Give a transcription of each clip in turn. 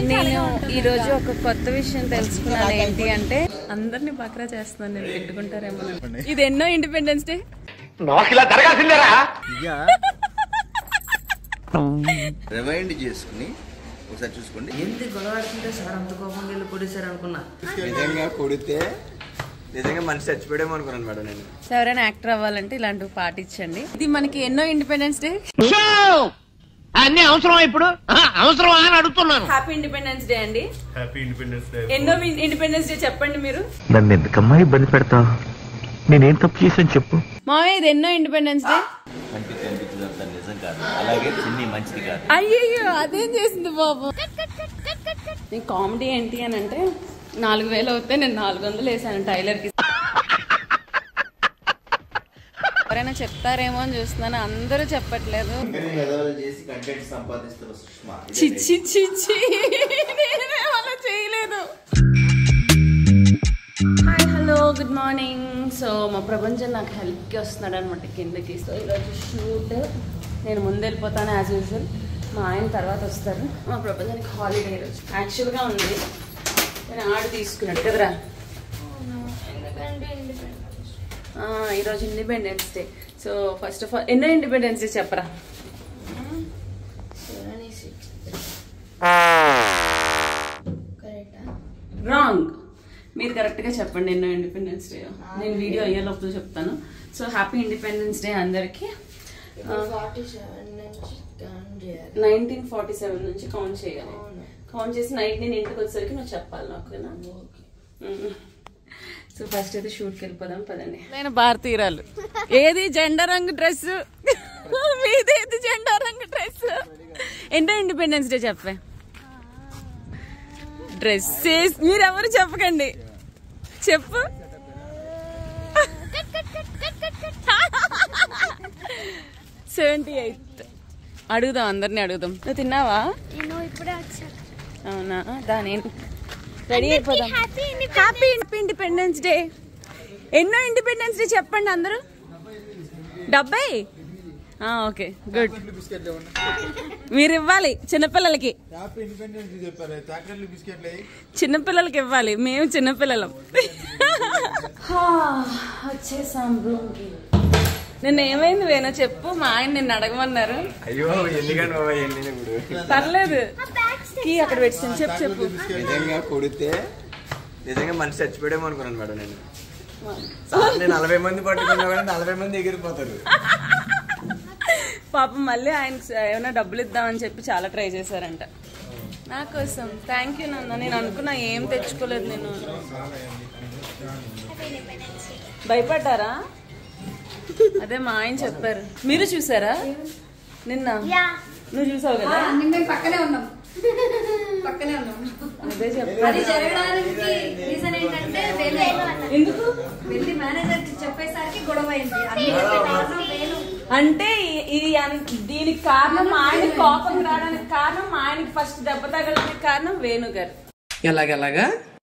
నేను ఈరోజు ఒక కొత్త విషయం తెలుసుకున్నాను ఏంటి అంటే అందరినీ బక్రా చేస్తున్నాను నేను పెట్టుకుంటారేమో ఇది ఎన్నో ఇండిపెండెన్స్ డే రిమైండ్ చేసుకుని ఒకసారి చూసుకోండి ఎందుకు గొడవ ఆడుతుంటే సార్ అంత కోపంగా వెళ్ళి కొడేశారు అనుకున్నా నిజంగా కొడితే నిజంగా మనిషి చచ్చిపోయాడేమో అనుకున్నాను మేడం నేను ఎవరైనా యాక్టర్ అవ్వాలంటే ఇలాంటివి పాటించండి ఇది మనకి ఎన్నో ఇండిపెండెన్స్ డే అన్ని అవసరం ఇప్పుడు అవసరం అని అడుగుతున్నాను హ్యాపీ ఇండిపెండెన్స్ డే అండి హ్యాపీ ఇండిపెండెన్స్ డే ఎన్నో ఇండిపెండెన్స్ డే చెప్పండి మీరు నన్ను ఎందుకమ్మా ఇబ్బంది పెడతావు నేనేం తప్పు చేశాను చెప్పు మామయ్య ఇది ఎన్నో ఇండిపెండెన్స్ డే కనిపించి అనిపించినంత నిజం కాదు అలాగే చిన్ని మంచిది కాదు అయ్యయ్యో అదేం చేసింది బాబు నీ కామెడీ ఏంటి అని అంటే నాలుగు వేలు అవుతే నేను నాలుగు వందలు వేసాను టైలర్ కి ఎవరైనా చెప్తారేమో అని చూస్తున్నాను అందరూ చెప్పట్లేదు మెదవలు చేసి కంటెంట్ సంపాదిస్తున్న సుష్మా ఇదే చిచ్చి చిచ్చి నేనే అలా చేయలేదు hi hello good morning so మా ప్రపంచం నాకు హెల్ప్కి వస్తున్నాడు అనమాట కిందకి సో ఈరోజు షూట్ నేను ముందు వెళ్ళిపోతాను యాజ్ యూజువల్ మా ఆయన తర్వాత వస్తారు మా ప్రపంచానికి హాలిడే ఈరోజు యాక్చువల్గా ఉంది నేను ఆడు తీసుకున్నాడు కదరా ఆ, ఈరోజు independence day so first of all ఎన్నో ఇండిపెండెన్స్ డే చెప్పరా రాంగ్ మీరు కరెక్ట్గా చెప్పండి ఎన్నో ఇండిపెండెన్స్ డే నేను వీడియో అయ్యేలోపు చెప్తాను సో హ్యాపీ ఇండిపెండెన్స్ డే అందరికి నైన్టీన్ ఫార్టీ సెవెన్ నుంచి కౌంట్ చేయాలి కౌంట్ చేసి నైట్ నేను ఇంటికి వచ్చేసరికి నువ్వు చెప్పాలి నాకు సో ఫస్ట్ అయితే షూట్కి వెళ్ళిపోదాం పదండి నేను భారతీయురాలు ఏది జెండా రంగు డ్రెస్ మీదేది జెండా రంగు డ్రెస్ ఎన్నో ఇండిపెండెన్స్ డే చెప్పే డ్రెస్సెస్ మీరెవరు చెప్పకండి చెప్పు సెవెంటీ ఎయిత్ అడుగుదాం అందరిని అడుగుదాం నువ్వు తిన్నావా నేను ఇప్పుడే వచ్చా అవునా దాని రెడీ అయిపోదాం హ్యాపీ హ్యాపీ ఇండిపెండెన్స్ డే ఎన్నో ఇండిపెండెన్స్ డే చెప్పండి అందరూ డెబ్బై ఓకే గుడ్ మీరు ఇవ్వాలి చిన్నపిల్లలకి చిన్నపిల్లలకి ఇవ్వాలి మేము చిన్నపిల్లలం హా, వచ్చేసాం రూమ్కి నిన్న ఏమైంది వేణో చెప్పు మా ఆయన నిన్ను అడగమన్నారు అయ్యో ఎందుకని బాబా ఎన్ని ఇప్పుడు పర్లేదు కీ అక్కడ పెట్టాను చెప్పు చెప్పు నిజంగా కొడితే నిజంగా మనిషి చచ్చిపోయాడేమో అనుకున్నాను మేడం నేను సార్, నేను నలభై మంది పట్టుకున్నా కానీ నలభై మంది ఎగిరిపోతారు పాపం మళ్ళీ ఆయనకు ఏమైనా డబ్బులు ఇద్దామని చెప్పి చాలా ట్రై చేశారంట నా కోసం థ్యాంక్ యూ నాన్న నేను అనుకున్నా ఏం తెచ్చుకోలేదు నేను భయపడ్డారా అదే మా ఆయన చెప్పారు మీరు చూసారా నిన్న యా నువ్వు చూసావు కదా మేము పక్కనే ఉన్నాం పక్కనే ఉన్నాం అదే అది చెప్పారు జరగడానికి రీజన్ ఏంటంటే వేలు ఎందుకు వెళ్ళి మేనేజర్ కి చెప్పేసరికి గొడవ అయింది అన్నిటికీ కారణం వేలు అంటే ఈ- ఇది అన్- దీనికి కారణం మా ఆయన కోపం రావడానికి కారణం మా ఆయనకి ఫస్ట్ దెబ్బ తగలడానికి కారణం వేణు గారు ఎలాగెలాగా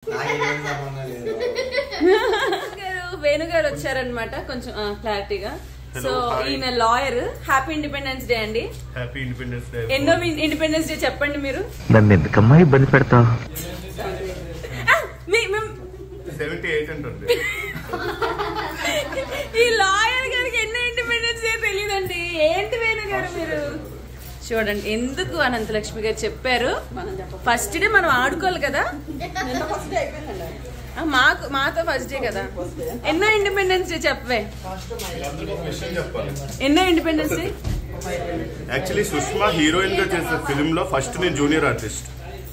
గారు వేణు గారు వచ్చారనమాట కొంచెం క్లారిటీగా సో Hello, hi. ఈయన లాయర్ హ్యాపీ ఇండిపెండెన్స్ డే అండి హ్యాపీ ఇండిపెండెన్స్ డే ఎన్నో ఇండిపెండెన్స్ డే చెప్పండి మీరు నన్ను ఎందుకమ్మా ఇబ్బంది పెడతావు ఆ, మీ- మేము- సెవెంటీ ఎయిట్ అంటుంది ఈ లాయర్ గారికి ఎన్నో ఇండిపెండెన్స్ డే తెలియదండి ఏంటి వేణు గారు మీరు చూడండి ఎందుకు అనంతలక్ష్మి గారు చెప్పారు ఫస్ట్ డే మనం ఆడుకోవాలి కదా ఆ, మాకు మాతో ఫస్ట్ డే కదా ఎన్నో ఇండిపెండెన్స్ డే చెప్పవే విషయం చెప్పాలి ఎన్నో independence day actually Sushma heroine గా చేసిన ఫిల్మ్ లో ఫస్ట్ నేను జూనియర్ ఆర్టిస్ట్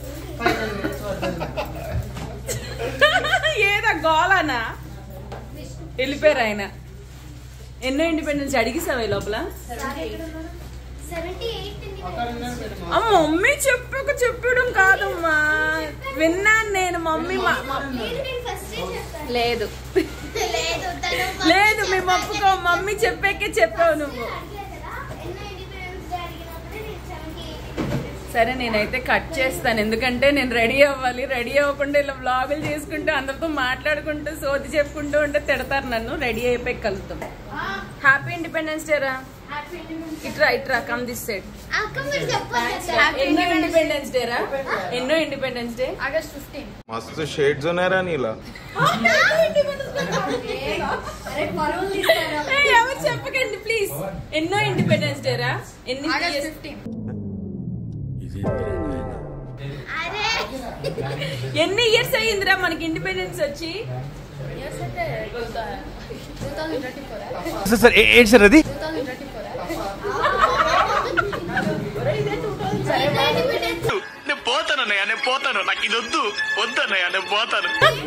ఏదా గోలానా వెళ్ళిపోయారు ఆయన ఎన్నో ఇండిపెండెన్స్ అడిగిసావా ఈ లోపల సెవెంటీ ఎయిట్ ఆ మమ్మీ చెప్పాక చెప్పడం కాదమ్మా విన్నాను నేను మమ్మీ మా- మా- నేను ఫస్ట్ చెప్పాను లేదు లేదు తను లేదు మేము ఒప్పుకో మమ్మీ చెప్పాకే చెప్పావు నువ్వు అడిగా కదా ఎన్నో ఇండిపెండెన్స్ డే అడిగినప్పుడు నేను సెవెంటీ ఎయిట్ సరే నేనైతే కట్ చేస్తాను ఎందుకంటే నేను రెడీ అవ్వాలి రెడీ అవ్వకుండా ఇలా వ్లాగులు చేసుకుంటూ అందరితో మాట్లాడుకుంటూ సోది చెప్పుకుంటూ ఉంటే తిడతారు నన్ను రెడీ అయిపోయి కలుద్దాం హ్యాపీ ఇండిపెండెన్స్ డే రా ఇట్రా ఇట్రా కమ్ దిస్ సెట్ అక్క మీరు చెప్పండి ఎన్నో ఇండిపెండెన్స్ డే రా ఎన్నో ఇండిపెండెన్స్ డే ఆగస్ట్ ఫిఫ్టీన్ मस्त शेड्स ఉన్నారా నీలా అరే పరువులు తీస్తారా ఎవరు చెప్పకండి ప్లీజ్ ఎన్నో ఇండిపెండెన్స్ డే రా ఎన్ని ఆగస్ట్ years? ఫిఫ్టీన్ అరే ఎన్ని ఇయర్స్ అయ్యిందిరా మనకి ఇండిపెండెన్స్ వచ్చి ఇయర్స్ అయితే two thousand twenty four sir ఏంటి సార్ అది టూ థౌసండ్ ట్వంటీ ఫోర్ నేను పోతాను అన్నయ్య నేను పోతాను నాకు ఇది వద్దు వద్దన్నయ్య నేను పోతాను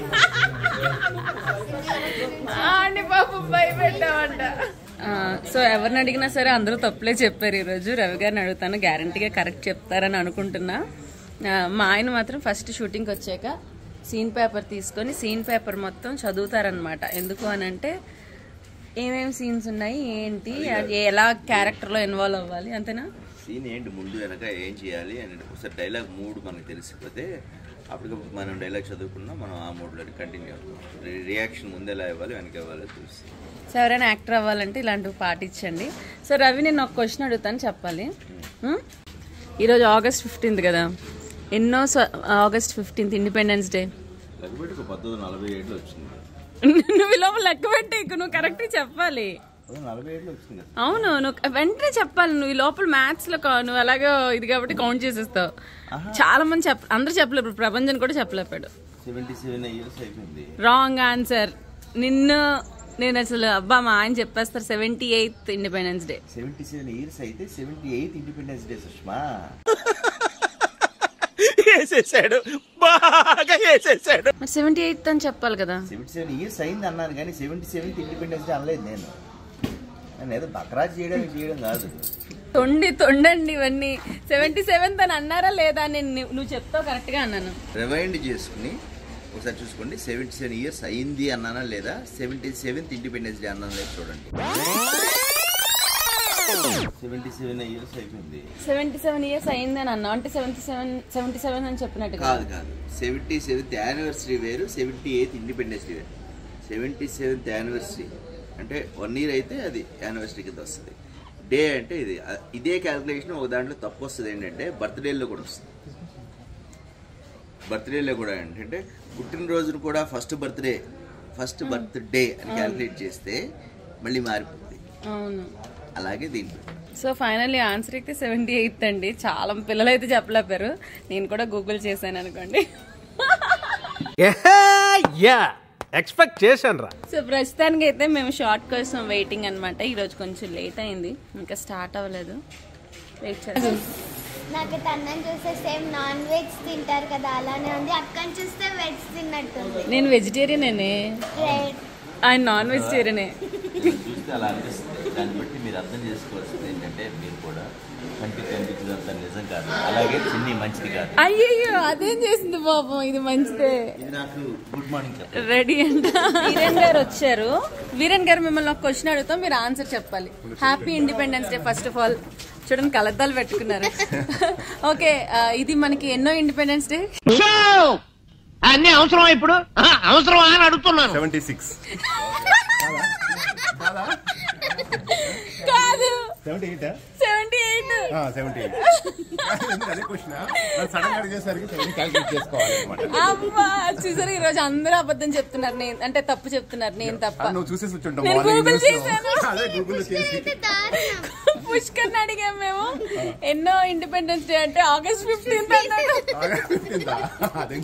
అండి పాపం భయపెట్టామంట సో ఎవరిని అడిగినా సరే అందరూ తప్పులే చెప్పారు ఈరోజు రవి గారిని అడుగుతాను గ్యారంటీగా కరెక్ట్ చెప్తారని అనుకుంటున్నా ఆ, మా ఆయన మాత్రం ఫస్ట్ షూటింగ్కి వచ్చాక సీన్ పేపర్ తీసుకొని సీన్ పేపర్ మొత్తం చదువుతారనమాట ఎందుకు అని అంటే ఏమేమి సీన్స్ ఉన్నాయి ఏంటి అది ఎలా క్యారెక్టర్లో ఇన్వాల్వ్ అవ్వాలి అంతేనా సీన్ ఏంటి ముందు వెనక ఏం చేయాలి అని ఒకసారి డైలాగ్ మూడ్ మనకు తెలిసిపోతే అప్పటికప్పుడు మనం డైలాగ్ చదువుకున్నా మనం ఆ మూడ్లో కంటిన్యూ అవుతాం రియాక్షన్ ముందు ఎలా ఇవ్వాలి వెనక ఇవ్వాలి చూసి సో ఎవరైనా యాక్టర్ అవ్వాలంటే ఇలాంటివి పాటించండి సో రవి నేను ఒక క్వశ్చన్ అడుగుతాను చెప్పాలి హ్మ్? ఈరోజు ఆగస్ట్ ఫిఫ్టీన్త్ కదా ఎన్నో స- ఆగస్ట్ ఫిఫ్టీన్త్ ఇండిపెండెన్స్ డే లెక్కబెట్టి ఒక పంతొమ్మిది నలభై ఏళ్ళు వచ్చింది నువ్వు ఈ లోపల లెక్క పెట్టి నువ్వు కరెక్ట్ చెప్పాలి పంతొమ్మిది నలభై ఏళ్ళు వచ్చింది కదా అవును నువ్వు వెంటనే చెప్పాలి నువ్వు ఈ లోపల మ్యాథ్స్ లో కా- నువ్వు అలాగే ఇది కాబట్టి కౌంట్ చేసేస్తావు చాలా మంది చెప్ప అందరూ చెప్పలేరు ఇప్పుడు ప్రభంజన్ కూడా చెప్పలేపాడు సెవెంటీ సెవెన్ ఇయర్స్ అయిపోయింది రాంగ్ ఆన్సర్ నిన్ను నేను అసలు అబ్బా మా ఆయన చెప్పేస్తారు seventy eighth independence day seventy seven years అయితే seventy eighth independence day Sushma వేసేసాడు బాగా వేసేసాడు మరి సెవెంటీ ఎయిత్ అని చెప్పాలి కదా సెవెంటీ సెవెన్ ఇయర్స్ అయింది అన్నాను కానీ సెవెంటీ సెవెంత్ ఇండిపెండెన్స్ డే అనలేదు నేను నేను ఏదో బక్రాజ్ చేయడానికి చేయడం కాదు తొండి తొండండి ఇవన్నీ సెవెంటీ సెవెంత్ అని అన్నారా లేదా నేను ని- నువ్వు చెప్తావు కరెక్ట్ గా అన్నాను రివైండ్ చేసుకుని ఒకసారి చూసుకోండి సెవెంటీ సెవెన్ ఇయర్స్ అయింది అన్నానా లేదా సెవెంటీ సెవెంత్ ఇండిపెండెన్స్ డే అన్నానా లేదా చూడండి సెవెంటీ సెవెన్ ఇయర్స్ అయిపోయింది సెవెంటీ సెవెన్ ఇయర్స్ అయింది అని అన్నా అంటే సెవెంటీ సెవెన్ సెవెంటీ సెవెన్ అని చెప్పినట్టు కాదు కాదు సెవెంటీ సెవెంత్ యానివర్సరీ వేరు సెవెంటీ ఎయిత్ ఇండిపెండెన్స్ డే వేరు సెవెంటీ సెవెంత్ యానివర్సరీ అంటే వన్ ఇయర్ అయితే అది యానివర్సరీ కింద వస్తుంది డే అంటే ఇది అ- ఇదే క్యాలిక్యులేషన్ ఒక దాంట్లో తప్పు వస్తుంది ఏంటంటే బర్త్డేలో కూడా వస్తుంది బర్త్డేలో కూడా ఏంటంటే పుట్టినరోజును కూడా ఫస్ట్ బర్త్డే ఫస్ట్ బర్త్డే అని క్యాలిక్యులేట్ చేస్తే మళ్ళీ మారిపోతుంది అవును అలాగే దీంట్లో సో ఫైనల్లీ ఆన్సర్ అయితే సెవెంటీ ఎయిత్ అండి చాలా పిల్లలు అయితే చెప్పలేపారు నేను కూడా గూగుల్ చేశాను అనుకోండి యా ఎక్స్పెక్ట్ చేశాను రా సో ప్రస్తుతానికి అయితే మేము షార్ట్ కోసం వెయిటింగ్ అనమాట ఈరోజు కొంచెం లేట్ అయింది ఇంకా స్టార్ట్ అవ్వలేదు వెయిట్ చేస్తాం నాకు అన్నం చూస్తే సేమ్ నాన్ వెజ్ తింటారు కదా అలానే ఉంది అక్కని చూస్తే వెజ్ తిన్నట్టుంది నేను వెజిటేరియనే Red. ఆయన నాన్ వెజిటేరియనే చూస్తే అలా అనిపిస్తుంది దాన్ని బట్టి మీరు అర్థం చేసుకోవాల్సింది ఏంటంటే మీరు కూడా కంటికి కనిపించినంత నిజం కాదు అలాగే చిన్ని మంచిది కాదు అయ్యయ్యో అదేం చేసింది పాపం ఇది మంచిదే ఇది నాకు గుడ్ మార్నింగ్ చెప్పండి రెడీ అంట వీరేన్ గారు వచ్చారు వీరేన్ గారు మిమ్మల్ని ఒక క్వశ్చన్ అడుగుతాం మీరు ఆన్సర్ చెప్పాలి happy independence day first of all చూడండి కలద్దాలు పెట్టుకున్నారు ఓకే ఇది మనకి ఎన్నో ఇండిపెండెన్స్ డే అన్ని అవసరం ఇప్పుడు ఆహా, అవసరమా అని అడుగుతున్నాను సెవెంటీ సిక్స్ కాదు seventy eight seventy eight seventy eight అదే క్వశ్చన్ సడన్ గా అడిగేసరికి క్యాలిక్యులేట్ చేసుకోవాలి అనమాట అమ్మా చూసారు ఈ రోజు అందరూ అబద్ధం చెప్తున్నారు నేను అంటే తప్పు చెప్తున్నారు నేను తప్ప నువ్వు చూసేసి వచ్చుంటావు నేను మార్నింగ్ Google చేశాను. అదే గూగుల్ చేసి దారుణం పుష్కర్ అడిగాం మేము ఎన్నో ఇండిపెండెన్స్ డే అంటే ఆగస్ట్ ఫిఫ్టీన్త్ అన్నాడు అదే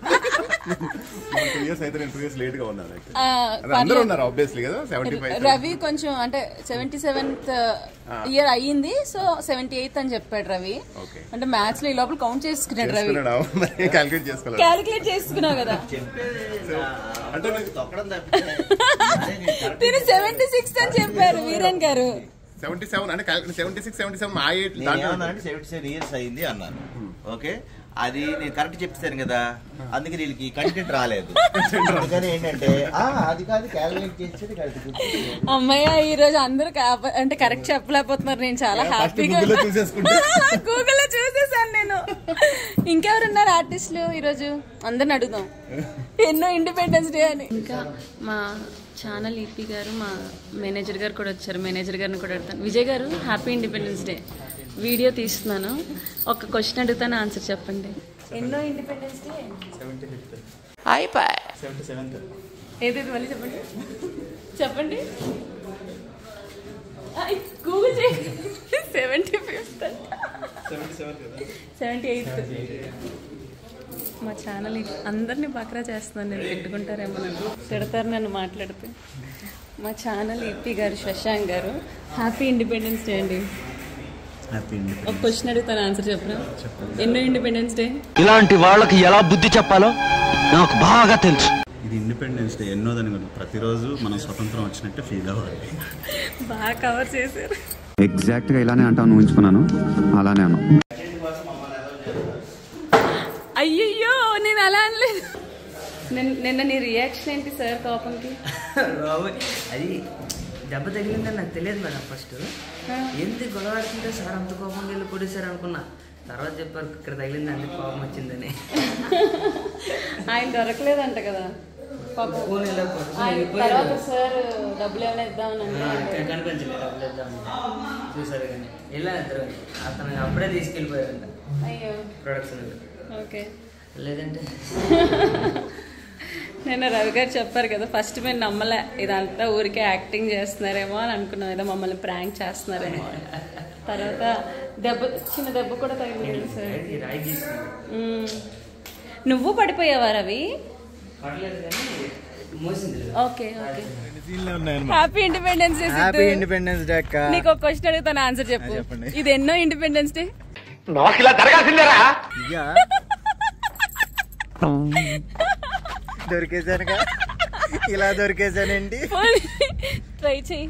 టూ ఇయర్స్ అయితే నేను టూ ఇయర్స్ లేట్ గా ఉన్నాను అయితే. ఆ, అదే అందరూ పర్లేదు. ఉన్నారు ఆబ్వియస్లీ కదా సెవెంటీ ఫైవ్ రవి కొంచెం అంటే సెవెంటీ సెవెంత్ ఇయర్ అయ్యింది సో సెవెంటీ ఎయిత్ అని చెప్పాడు రవి Okay. అంటే మ్యాథ్స్ లో ఈ లోపల కౌంట్ చేసుకున్నాడు రవి క్యాలిక్యులేట్ చేసుకోవాలి క్యాలిక్యులేట్ చేసుకున్నావు కదా అంటే నాకు తొక్కడం తప్పితే అదే నేను correct తిని సెవెంటీ సిక్స్ అని చెప్పారు వీరన్ గారు సెవెంటీ సెవెన్ అంటే సెవెంటీ సిక్స్ సెవెంటీ సెవెన్ మా ఏజ్ నేను ఏమన్నా అంటే సెవెంటీ సెవెన్ ఇయర్స్ అయింది అన్నాను ఓకే అది నేను కరెక్ట్ చెప్తాను కదా అందుకే వీళ్ళకి కంటెంట్ రాలేదు అందుకని ఏంటంటే ఆ, అది కాదు క్యాలిక్యులేట్ చేసేది కరెక్ట్ అమ్మయ్య ఈ రోజు అందరూ కా- అంటే కరెక్ట్ చెప్పలేకపోతున్నారు నేను చాలా హ్యాపీగా Google లో చూసేసుకుంటే. గూగుల్లో చూసేసాను నేను ఇంకెవరున్నారు ఆర్టిస్టులు ఈ రోజు అందరిని అడుగుదాం ఎన్నో ఇండిపెండెన్స్ డే అని ఇంకా మా ఛానల్ ఈపీ గారు మా మేనేజర్ గారు కూడా వచ్చారు మేనేజర్ గారిని కూడా అడుగుతాను విజయ్ గారు హ్యాపీ ఇండిపెండెన్స్ డే వీడియో తీస్తున్నాను ఒక క్వశ్చన్ అడుగుతాను ఆన్సర్ చెప్పండి ఎన్నో ఇండిపెండెన్స్ డే అయిపోయి సెవెంటీ సెవెంత్ ఏదేది మళ్ళీ చెప్పండి చెప్పండి గూగుల్ చేయండి సెవెంటీ ఫిఫ్త్ సెవెంటీ సెవెంత్ కదా సెవెంటీ ఎయిత్ మా ఛానల్ అందరినీ బక్రా చేస్తున్నాను నేను తిట్టుకుంటారేమో నన్ను తిడతారు నన్ను మాట్లాడితే మా ఛానల్ ఈపీ గారు శశాంక్ గారు హ్యాపీ ఇండిపెండెన్స్ డే అండి హ్యాపీ ఒక క్వశ్చన్ అడుగుతాను ఆన్సర్ చెప్పరా ఎన్నో ఇండిపెండెన్స్ డే ఇలాంటి వాళ్ళకి ఎలా బుద్ధి చెప్పాలో నాకు బాగా తెలుసు ఇది ఇండిపెండెన్స్ డే ఎన్నోదని కాదు ప్రతిరోజు మనం స్వతంత్రం వచ్చినట్టు ఫీల్ అవ్వాలి బాగా కవర్ చేశారు ఎగ్జాక్ట్ గా ఇలానే అంటాను ఊహించుకున్నాను అలానే అన్నాను అయ్యయ్యో నేను అలా అనలేదు నిన్న- నిన్న నీ రియాక్షన్ ఏంటి సార్ కోపంకి బాబోయ్ అది దెబ్బ తగిలిందని నాకు తెలియదు మేడం ఫస్ట్ ఎందుకు గొడవ ఆడుతుంటే సార్ అంత కోపంగా వెళ్ళి కొట్టేశారు అనుకున్నా తర్వాత చెప్పారు ఇక్కడ తగిలింది అందుకు కోపం వచ్చిందని ఆయన దొరకలేదంట కదా పాపం. ఫోన్ ఇలా పట్టుకొని ఆయన వెళ్ళిపోయారు. తర్వాత సార్ డబ్బులు ఏమైనా ఇద్దామని ఆ, అంటే ఇక్కడ కనిపించలేదు డబ్బులు ఇద్దామని. చూసారు కానీ వెళ్ళాను ఇద్దరు అతను అప్పుడే తీసుకెళ్ళిపోయారంట అయ్యో ప్రొడక్షన్ ఓకే లేదంటే నేను రవి గారు చెప్పారు కదా ఫస్ట్ మీరు నమ్మలే ఇదంతా ఊరికే యాక్టింగ్ చేస్తున్నారేమో అని అనుకున్నాం ఏదో మమ్మల్ని ప్రాంక్ చేస్తున్నారేమో అని. తర్వాత దెబ్బ చిన్న దెబ్బ కూడా తగిలింది సార్ రాయి- రాయి తీసుకున్నాను మ్మ్. నువ్వు పడిపోయావా రవి పడలేదు కానీ మోసింది ఓకే ఓకే ఉన్నాయన్నమాట happy independence day happy independence day అక్క నీకు ఒక క్వశ్చన్ అడుగుతాను ఆన్సర్ చెప్పు ఆ, చెప్పండి. ఇది ఎన్నో ఇండిపెండెన్స్ డే నాకు ఇలా జరగాల్సిందేరా ఇక దొరికేసానుగా ఇలా దొరికేసానండి ట్రై చెయ్యి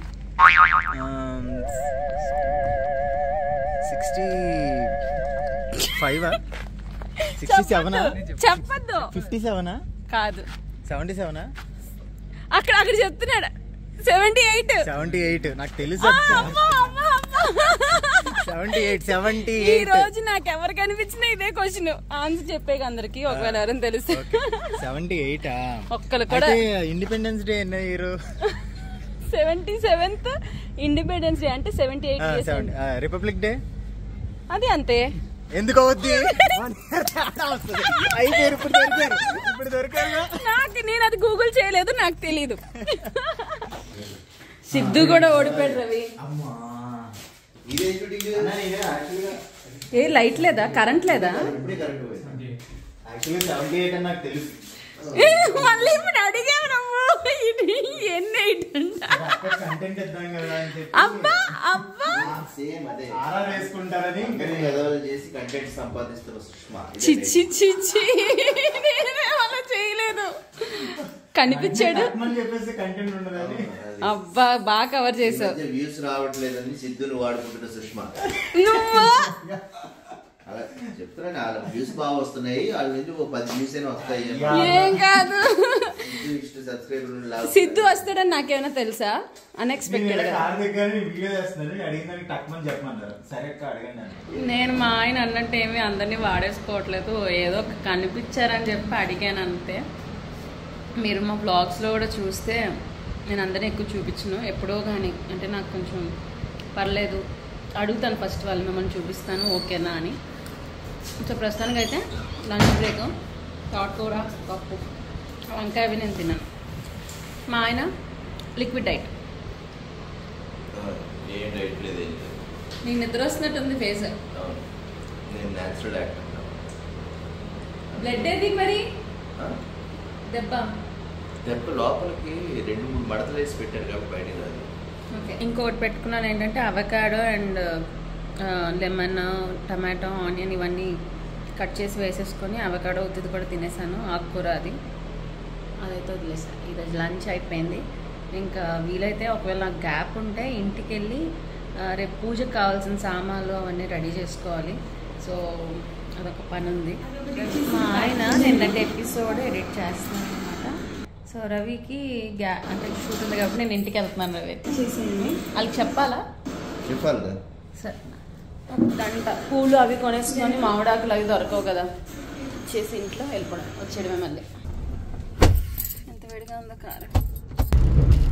సిక్స్టీ ఫైవ్ సిక్స్టీ సెవెనా చెప్పద్దు ఫిఫ్టీ సెవెనా కాదు సెవెంటీ సెవెనా అక్కడ అక్కడ చెప్తున్నాడు సెవెంటీ ఎయిట్ సెవెంటీ ఎయిట్ నాకు తెలుసు సెవెంటీ ఎయిట్ సెవెంటీ ఈ ఎయిట్ రోజు నాకు ఎవరు కనిపించినా ఇదే క్వశ్చన్ ఆన్సర్ చెప్పే అందరికి ఒకవేళ ఎవరైనా తెలుసు సెవెంటీ ఎయిట్ ఒక్కరు కూడా ఇండిపెండెన్స్ డే ఎన్న year seventy seventh independence day అంటే seventy eight years republic day అది అంతే ఎందుకు అవుద్ది అయిపోయారు ఇప్పుడు దొరికారు ఇప్పుడు దొరికారు నాకు నేను అది గూగుల్ చేయలేదు నాకు తెలీదు సిద్ధు కూడా ఓడిపోయాడు రవి ఇదే షూటింగ్ ఏ లైట్ లేదా కరెంట్ లేదా ఇప్పుడే కరెక్ట్ పోయింది యాక్చువల్లీ సెవెంటీ ఎయిట్ అని నాకు తెలుసు ఏ, మళ్ళీ ఇప్పుడు అడిగావు నువ్వు ఇది ఎన్ని ఎయిట్ అంట కంటెంట్ ఇద్దాం కదా అని చెప్పి అబ్బా అబ్బా సేమ్ అదే ఆర్ఆర్ వేసుకుంటారని ఇంకా ఇంకా ఎదవలు చేసి కంటెంట్ సంపాదిస్తున్న సుష్మా ఇదే చిచ్చి చిచ్చి నేనే అలా చేయలేదు కనిపించాడు అని చెప్పేసి కంటెంట్ ఉండదని అబ్బా బాగా కవర్ చేసావు వ్యూస్ రావట్లేదని సిద్ధును వాడుకుంటున్న సుష్మా నువ్వు అలా చెప్తున్నాను వాళ్ళ వ్యూస్ బాగా వస్తున్నాయి వాళ్ళ నుంచి ఒక పది వ్యూస్ అయినా వస్తాయి ఏం కాదు సిద్ధు ఇష్ట సబ్స్క్రైబర్ సిద్ధు వస్తాడని నాకేమైనా తెలుసా అన్ఎక్స్పెక్టెడ్ గా కార్ దగ్గర వీడియో చేస్తున్నారు అడిగిన దానికి టక్మని చెప్పమన్నారు సరే అక్క అడగండి అని నేను మా ఆయన అన్నట్టు ఏమి అందరినీ వాడేసుకోవట్లేదు ఏదో కనిపించారని చెప్పి అడిగాను అంతే మీరు మా బ్లాగ్స్లో కూడా చూస్తే నేను అందరినీ ఎక్కువ చూపించను ఎప్పుడో కానీ అంటే నాకు కొంచెం పర్లేదు అడుగుతాను ఫస్ట్ వాళ్ళు మిమ్మల్ని చూపిస్తాను ఓకేనా అని సో ప్రస్తుతానికి అయితే లంచ్ బ్రేక్ తోటకూర పప్పు వంకాయ అవి నేను తిన్నాను మా ఆయన లిక్విడ్ డైట్ ఏం డైట్ లేదు ఏం లేదు. నీకు నిద్ర వస్తున్నట్టుంది ఫేస్ అవును. నేను న్యాచురల్ యాక్టర్ బ్లడ్ ఏది మరి దెబ్బ దెబ్బ లోపలికి రెండు మూడు మడతలు వేసి పెట్టారు కాబట్టి బయటకు రాదు ఓకే ఇంకోటి పెట్టుకున్నాను ఏంటంటే avocado and lemon tomato onion ఇవన్నీ కట్ చేసి వేసేసుకొని అవకాడో ఉత్తిది కూడా తినేసాను ఆకుకూర అది అదైతే వదిలేసాను ఇది లంచ్ అయిపోయింది ఇంకా వీలైతే ఒకవేళ నాకు గ్యాప్ ఉంటే ఇంటికి వెళ్ళి ఆ, రేపు పూజకు కావాల్సిన సామాన్లు అవన్నీ రెడీ చేసుకోవాలి సో అదొక పని ఉంది మా ఆయన నిన్నటి ఎపిసోడ్ ఎడిట్ చేస్తున్నాను అనమాట సో రవికి గ్యా అంటే షూట్ ఉంది కాబట్టి నేను ఇంటికి వెళ్తున్నాను రవి చేసింది వాళ్ళకి చెప్పాలా చెప్పాలి కదా సరే ఒక గంట పూలు అవి కొనేసుకొని మామిడాకులు అవి దొరకవు కదా చేసి ఇంట్లో వెళ్ళిపోవడం వచ్చేయడమే మళ్ళీ ఎంత వేడిగా ఉందో కారం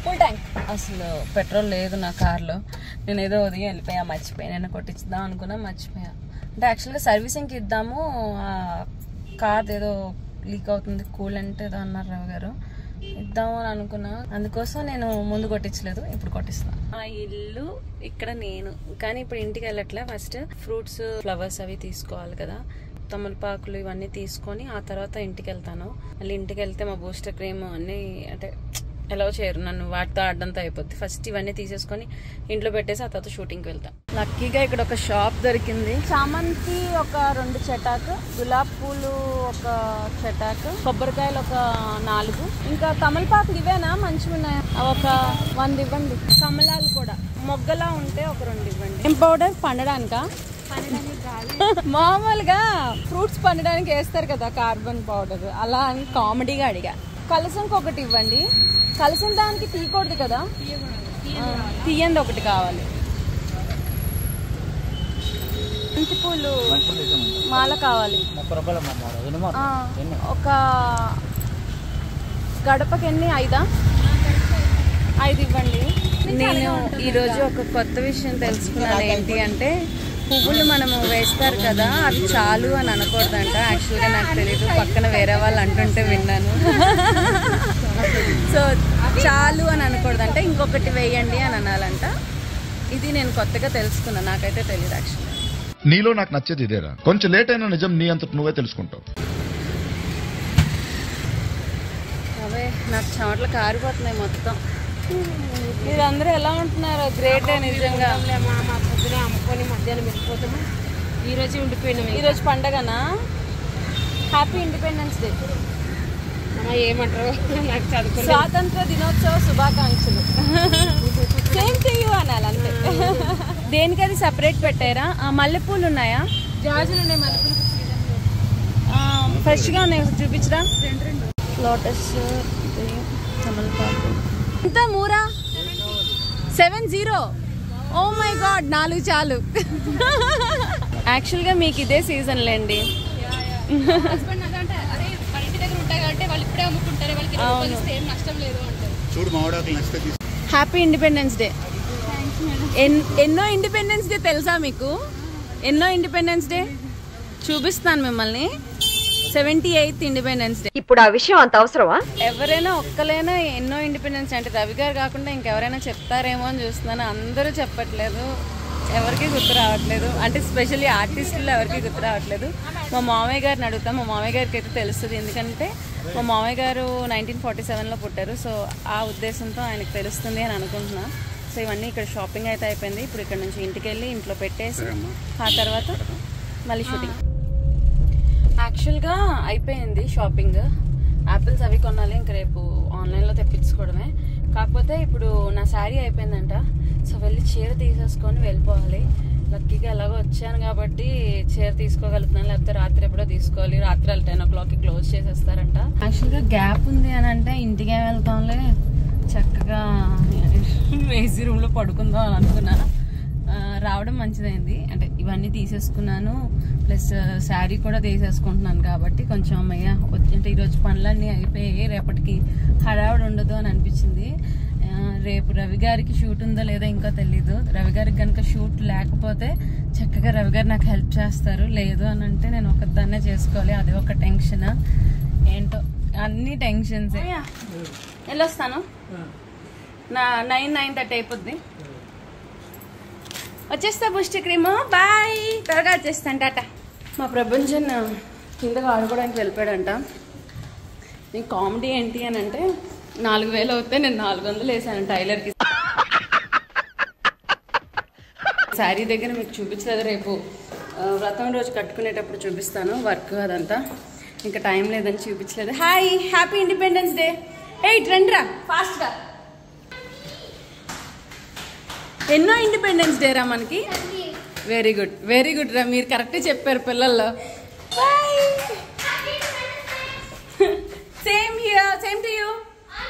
ఫుల్ ట్యాంక్ అసలు పెట్రోల్ లేదు నా కార్లో నేను ఏదో ఉదయం వెళ్ళిపోయా మర్చిపోయా నేను కొట్టించుదాం అనుకున్నా మర్చిపోయా అంటే యాక్చువల్గా సర్వీసింగ్కి ఇద్దాము ఆ కార్ ఏదో లీక్ అవుతుంది కూల్ అంటే ఏదో అన్నారు రావు గారు ఇద్దాము అని అనుకున్నా అందుకోసం నేను ముందు కొట్టించలేదు ఇప్పుడు కొట్టిస్తున్నా ఆ ఇల్లు ఇక్కడ నేను కానీ ఇప్పుడు ఇంటికి వెళ్ళట్లే ఫస్ట్ ఫ్రూట్స్ ఫ్లవర్స్ అవి తీసుకోవాలి కదా తమలపాకులు ఇవన్నీ తీసుకొని ఆ తర్వాత ఇంటికి వెళ్తాను మళ్ళీ ఇంటికి వెళ్తే మా బూస్టర్ క్రీమ్ అన్నీ అంటే ఎలా చేయరు నన్ను వాటితో ఆడడంతో అయిపోద్ది ఫస్ట్ ఇవన్నీ తీసేసుకొని ఇంట్లో పెట్టేసి ఆ తర్వాత షూటింగ్కి వెళ్తాం లక్కీగా ఇక్కడ ఒక షాప్ దొరికింది చామంతి ఒక రెండు చెటాకు గులాబ్ పూలు ఒక చెటాకు కొబ్బరికాయలు ఒక నాలుగు ఇంకా తమలపాకులు ఇవేనా మంచిగా ఉన్నాయా అవి ఒక వంద ఇవ్వండి కమలాలు కూడా మొగ్గలా ఉంటే ఒక రెండు ఇవ్వండి ఏం పౌడర్ పండడానికా మామూలుగా ఫ్రూట్స్ పండడానికి వేస్తారు కదా కార్బన్ పౌడర్ అలా అని కామెడీగా అడిగా కలసంకి ఒకటి ఇవ్వండి కలసం దానికి తీయకూడదు కదా ఆ, తీయండి ఒకటి కావాలి బంతి పూలు మాల కావాలి ఆ, ఒక గడపకి ఎన్ని ఐదా ఐదు ఇవ్వండి నేను ఈరోజు ఒక కొత్త విషయం తెలుసుకున్నాను ఏంటి అంటే పువ్వులు మనము వేస్తారు కదా అవి చాలు అని అనకూడదంట యాక్చువల్గా నాకు తెలియదు పక్కన వేరే వాళ్ళు అంటుంటే విన్నాను సో చాలు అని అనకూడదంట ఇంకొకటి వేయండి అని అనాలంట ఇది నేను కొత్తగా తెలుసుకున్నాను నాకైతే తెలియదు యాక్చువల్లీ నీలో నాకు నచ్చేది ఇదేరా కొంచెం లేట్ అయినా నిజం నీ అంతట నువ్వే తెలుసుకుంటావు అవే నాకు చెమటలు కారిపోతున్నాయి మొత్తం మీరందరూ ఎలా ఉంటున్నారు గ్రేట్ నిజంగా పొద్దున అమ్ముకొని మధ్యాహ్నం వెళ్ళిపోతాము ఈ రోజు ఉండిపోయినాం ఈ రోజు పండగనా హ్యాపీ ఇండిపెండెన్స్ డే అమ్మ ఏమంటారు నాకు చదువుకుని స్వాతంత్ర దినోత్సవ శుభాకాంక్షలు సేమ్ టు యూ అనాలి అంతే దేనికి అది సపరేట్ పెట్టారా ఆ, మల్లెపూలు ఉన్నాయా జాజులు ఉన్నాయి మల్లెపూలు ఫ్రెష్గా ఉన్నాయి ఒకసారి చూపించరా లోటస్ ఇది తమలపాకు ఎంత మూరా seven zero oh my god నాలుగు చాలు యాక్చువల్గా మీకు ఇదే సీజన్ లేండి హస్బెండ్ అదంటే అరే మన ఇంటి దగ్గర ఉంటాయి కాబట్టి వాళ్ళు ఇప్పుడే అమ్ముకుంటారు వాళ్ళకి ఇరవై రూపాయలు ఇస్తే ఏం నష్టం లేదు అంటారు చూడు మామిడాకులు నచ్చితే తీసు హ్యాపీ ఇండిపెండెన్స్ డే ఎన్- ఎన్నో ఇండిపెండెన్స్ డే తెలుసా మీకు ఎన్నో ఇండిపెండెన్స్ డే చూపిస్తాను మిమ్మల్ని సెవెంటీ ఎయిత్ ఇండిపెండెన్స్ డే ఇప్పుడు ఆ విషయం అంత అవసరమా ఎవరైనా ఒక్కలైనా ఎన్నో ఇండిపెండెన్స్ అంటే రవి గారు కాకుండా ఇంకెవరైనా చెప్తారేమో అని చూస్తున్నాను అందరూ చెప్పట్లేదు ఎవరికి గుర్తు రావట్లేదు అంటే స్పెషల్లీ ఆర్టిస్టులు ఎవరికి గుర్తు రావట్లేదు మా మామయ్య గారిని అడుగుతాం మా మామయ్య గారికి అయితే తెలుస్తుంది ఎందుకంటే మా మామయ్య గారు నైన్టీన్ ఫార్టీ సెవెన్లో పుట్టారు సో ఆ ఉద్దేశంతో ఆయనకు తెలుస్తుంది అని అనుకుంటున్నా సో ఇవన్నీ ఇక్కడ షాపింగ్ అయితే అయిపోయింది ఇప్పుడు ఇక్కడ నుంచి ఇంటికి వెళ్ళి ఇంట్లో పెట్టేసి ఆ తర్వాత మళ్ళీ షూటింగ్ యాక్చువల్గా అయిపోయింది షాపింగ్ యాపిల్స్ అవి కొనాలి ఇంక రేపు ఆన్లైన్లో తెప్పించుకోవడమే కాకపోతే ఇప్పుడు నా శారీ అయిపోయిందంట సో వెళ్ళి చీర తీసేసుకొని వెళ్ళిపోవాలి లక్కీగా ఎలాగో వచ్చాను కాబట్టి చీర తీసుకోగలుగుతున్నాను లేకపోతే రాత్రి ఎప్పుడో తీసుకోవాలి రాత్రి టెన్ ఓ క్లాక్కి క్లోజ్ చేసేస్తారంట యాక్చువల్గా గ్యాప్ ఉంది అని అంటే ఇంటికే వెళ్తాంలే చక్కగా ఏసీ రూమ్లో పడుకుందాం అని అనుకున్నాను ఆ, రావడం మంచిదైంది అంటే ఇవన్నీ తీసేసుకున్నాను ప్లస్ శారీ కూడా తీసేసుకుంటున్నాను కాబట్టి కొంచెం అమ్మయ్య వచ్చి- అంటే ఈరోజు పనులన్నీ అయిపోయి రేపటికి హడావుడి ఉండదు అని అనిపించింది ఆ, రేపు రవి గారికి షూట్ ఉందో లేదో ఇంకా తెలీదు రవి గారికి కనుక షూట్ లేకపోతే చక్కగా రవి గారు నాకు హెల్ప్ చేస్తారు లేదు అని అంటే నేను ఒకదాన్నే చేసుకోవాలి అది ఒక టెన్షన్ ఏంటో అన్ని టెన్షన్స్ వెళ్ళొస్తాను నా నైన్ నైన్ థర్టీ అయిపోద్ది వచ్చేస్తా బుష్టి క్రీమ్ బాయ్ త్వరగా వచ్చేస్తాను టాటా మా ప్రపంచం కిందకు ఆడుకోవడానికి వెళ్ళిపోయాడంట నీ కామెడీ ఏంటి అని అంటే నాలుగు వేలు అవుతే నేను నాలుగు వందలు వేసాను టైలర్కి శారీ దగ్గర మీకు చూపించలేదు రేపు ఆ, వ్రతం రోజు కట్టుకునేటప్పుడు చూపిస్తాను వర్క్ అదంతా ఇంకా టైం లేదని చూపించలేదు hi happy independence day eight రండిరా ఫాస్ట్గా ఎన్నో ఇండిపెండెన్స్ డే రా మనకి వెరీ గుడ్ వెరీ గుడ్ రా మీరు కరెక్ట్ చెప్పారు పిల్లల్లో same here same to you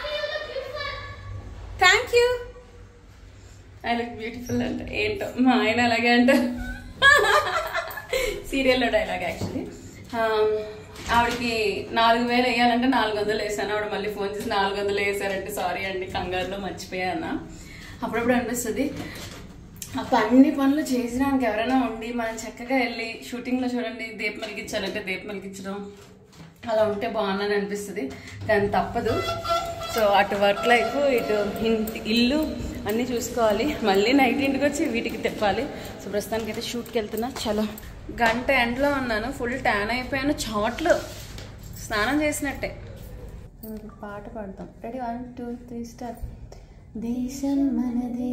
thank you I look beautiful అంటే ఏంటో మా ఆయన అలాగే అంటారు సీరియల్లో డైలాగ్ యాక్చువల్లీ ఆవిడకి నాలుగు వేలు వేయాలంటే నాలుగు వందలు వేసాను ఆవిడ మళ్ళీ ఫోన్ చేసి నాలుగు వందలు వేసారంటే సారీ అండి కంగారులో మర్చిపోయాను అప్పుడప్పుడు అనిపిస్తుంది అప్పుడు అన్ని పనులు చేసినానికి ఎవరైనా ఉండి మనం చక్కగా వెళ్ళి షూటింగ్లో చూడండి దీప మలిగించాలంటే దీప మలిగించడం అలా ఉంటే బాగుందని అనిపిస్తుంది కానీ తప్పదు సో అటు వర్క్ లైఫ్ ఇటు ఇంటి ఇల్లు అన్నీ చూసుకోవాలి మళ్ళీ నైట్ ఇంటికి వచ్చి వీటికి తిప్పాలి సో ప్రస్తుతానికి అయితే షూట్కి వెళ్తున్నా చలో గంట ఎండలో ఉన్నాను ఫుల్ ట్యాన్ అయిపోయాను చోట్లు స్నానం చేసినట్టే ఇప్పుడు పాట పాడతాం ready one two three start దేశం మనదే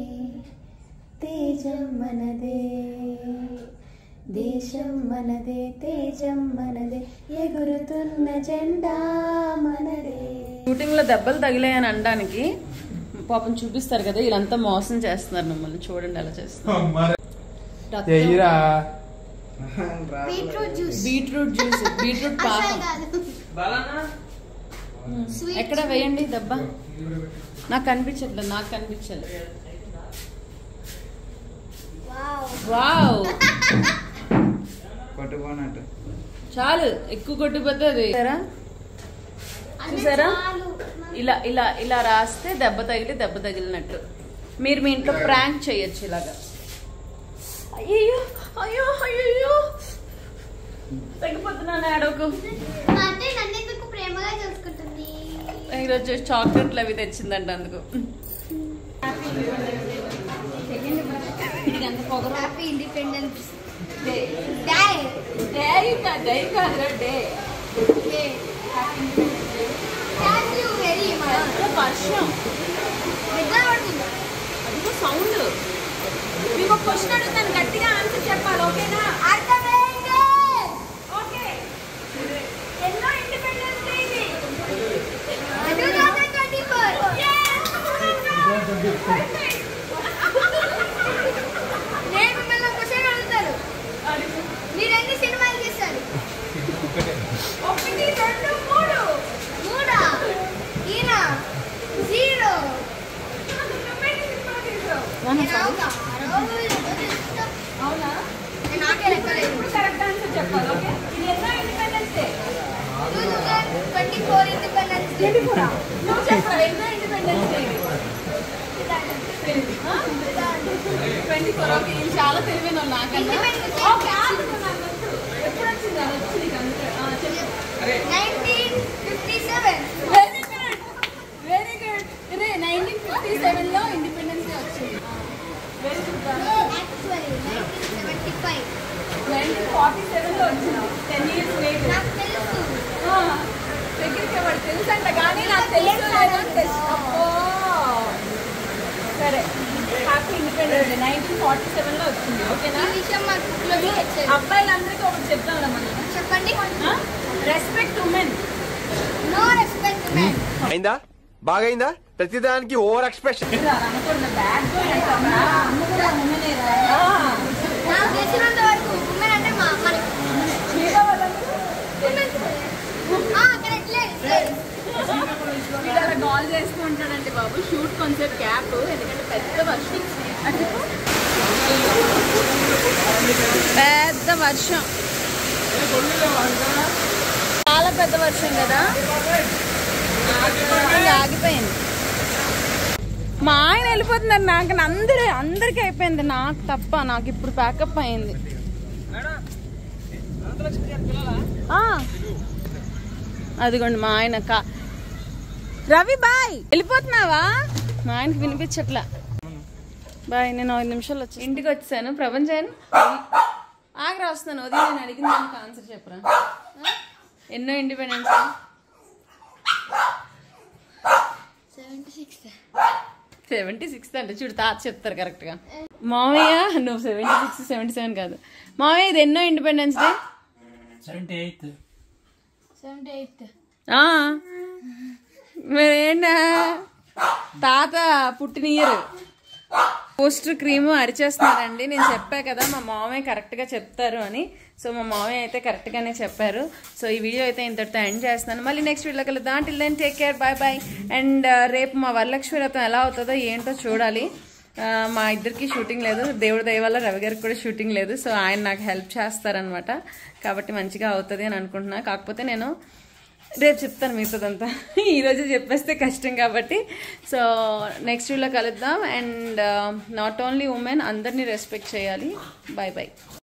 తేజం మనదే దేశం మనదే తేజం మనదే ఎగురుతున్న జెండా మనదే షూటింగ్ లో దెబ్బలు తగిలాయని అనడానికి పాపం చూపిస్తారు కదా వీళ్ళంతా మోసం చేస్తున్నారు మమ్మల్ని చూడండి ఎలా చేస్తున్నారు రక్తం. Beetroot juice beetroot juice beetroot పాకం Sweet. ఎక్కడ వేయండి దెబ్బ నాకు కనిపించట్లేదు నాకు కనిపించలేదు వావ్ కొట్టుకోనట్టు చాలు ఎక్కువ కొట్టిపోతే అది చూసారా? చూసారా ఇలా ఇలా ఇలా రాస్తే దెబ్బ తగిలి దెబ్బ తగిలినట్టు మీరు మీ ఇంట్లో ప్రాంక్ చేయొచ్చు ఇలాగా అయ్యో అయ్యో అయ్యో తగ్గిపోతున్నాను ఆడోకు అంటే నన్ను ఎందుకు ప్రేమగా చూసుకుంటుంది ఈరోజు చాక్లెట్లు అవి తెచ్చిందంట అందుకు happy independence day day day day కాదురా day day thank you very much వర్షం నిద్ర పడుతుంది అదిగో సౌండ్ మీకు ఒక క్వశ్చన్ అడుగుతాను గట్టిగా ఆన్సర్ చెప్పాలి ఓకేనా అర్థమైంది ఓకే ఎన్నో ఇండిపెండెన్స్ డే ఇది 2024 నేను మిమ్మల్ని క్వశ్చన్ అడుగుతాను మీరు ఎన్ని సినిమాలు చేశారు ఒకటి రెండు మూడు మూడా ఈయన జీరో నేను అవుతా. అవునా నేను నాకే లెక్కలేదు ఇప్పుడు కరెక్ట్ ఆన్సర్ చెప్పాలి ఓకే ఇది ఎన్నో ఇండిపెండెన్స్ డే 2024 ఇండిపెండెన్స్ డే నువ్వు చెప్పాలి ఎన్నో independence day twenty four okay ఇది చాలా తెలివైన వాళ్ళు నాకన్నా Independence Day. ఓకే ఆడుకున్నాను ఎప్పుడు వచ్చింది అది వచ్చి నీకు అందుకే ఆ, చెప్పు 1957 వెరీ గుడ్ వెరీ గుడ్ ఇదే నైన్టీన్ ఫిఫ్టీ సెవెన్ లో ఇండిపెండెన్స్ డే వచ్చింది very good actually 1975 nineteen forty seven లో వచ్చినావు టెన్ ఇయర్స్ లేట్ నాకు తెలుసు దగ్గరికి వాడు తెలుసు అంట కానీ నాకు తెలుసు లేదో తెలుసు అబ్బో. సరే happy independence day nineteen forty seven లో వచ్చింది ఓకేనా ఈ విషయం మా బుక్ లో వచ్చారు అబ్బాయిలందరికీ ఒకటి చెప్తాం మనం చెప్పండి respect women no respect men అయిందా బాగైందా ప్రతిదానికి ఓవర్ ఎక్స్ప్రెషన్ బ్యాడ్ బాయ్ అంటారా అమ్మ కూడా ఉమెనేరా నాకు తెలిసినంత వరకు ఉమెన్ అంటే మా మనకి మిగతా వాళ్ళందరూ ఆ కరెక్ట్ లేదు వీడు అలా కాల్ చేస్తూ ఉంటాడండి బాబు షూట్ కొంచెం గ్యాప్ ఎందుకంటే పెద్ద వర్షం అంటే పెద్ద వర్షం చాలా పెద్ద వర్షం కదా ఇంకా ఆగిపోయింది మా ఆయన వెళ్ళిపోతున్నారు నాకు అందరూ అందరికీ అయిపోయింది నాకు తప్ప నాకు ఇప్పుడు ప్యాకప్ అయింది ఆ. అదిగోండి మా ఆయన కా రవి బాయ్ వెళ్ళిపోతున్నావా మా ఆయనకి వినిపించట్లా బాయ్ నేను ఐదు నిమిషాలు వచ్చి ఇంటికి వచ్చాను ప్రపంచాన్ని ఆగ్రా వస్తున్నాను ఉదయం నేను అడిగిన దానికి ఆన్సర్ చెప్పరా ఆ? ఎన్నో independence seventy six seventy six అంటే చూడు తాత చెప్తారు కరెక్ట్గా మామయ్య నువ్వు సెవెంటీ సిక్స్ సెవెంటీ సెవెన్ కాదు మామయ్య ఇది ఎన్నో independence day seventy eighth seventy eighth ఆ. మరేంటా తాత పుట్టిన ఇయర్ పోస్టర్ క్రీము అరిచేస్తున్నారండి నేను చెప్పా కదా మా మామయ్య కరెక్ట్గా చెప్తారు అని సో మా మామయ్య అయితే కరెక్ట్గానే చెప్పారు సో ఈ వీడియో అయితే ఇంతటితో ఎండ్ చేస్తున్నాను మళ్ళీ నెక్స్ట్ వీడియోకి వెళ్దాం till then take care bye bye and రేపు మా వరలక్ష్మి వ్రతం ఎలా అవుతుందో ఏంటో చూడాలి ఆ, మా ఇద్దరికి షూటింగ్ లేదు దేవుడి దయ వల్ల రవి గారికి కూడా షూటింగ్ లేదు సో ఆయన నాకు హెల్ప్ చేస్తారనమాట కాబట్టి మంచిగా అవుతుంది అని అనుకుంటున్నా కాకపోతే నేను రేపు చెప్తాను మిగతాదంతా ఈరోజు చెప్పేస్తే కష్టం కాబట్టి సో నెక్స్ట్ వీడియోలో కలుద్దాం అండ్ నాట్ ఓన్లీ ఉమెన్ అందరినీ రెస్పెక్ట్ చేయాలి బాయ్ బాయ్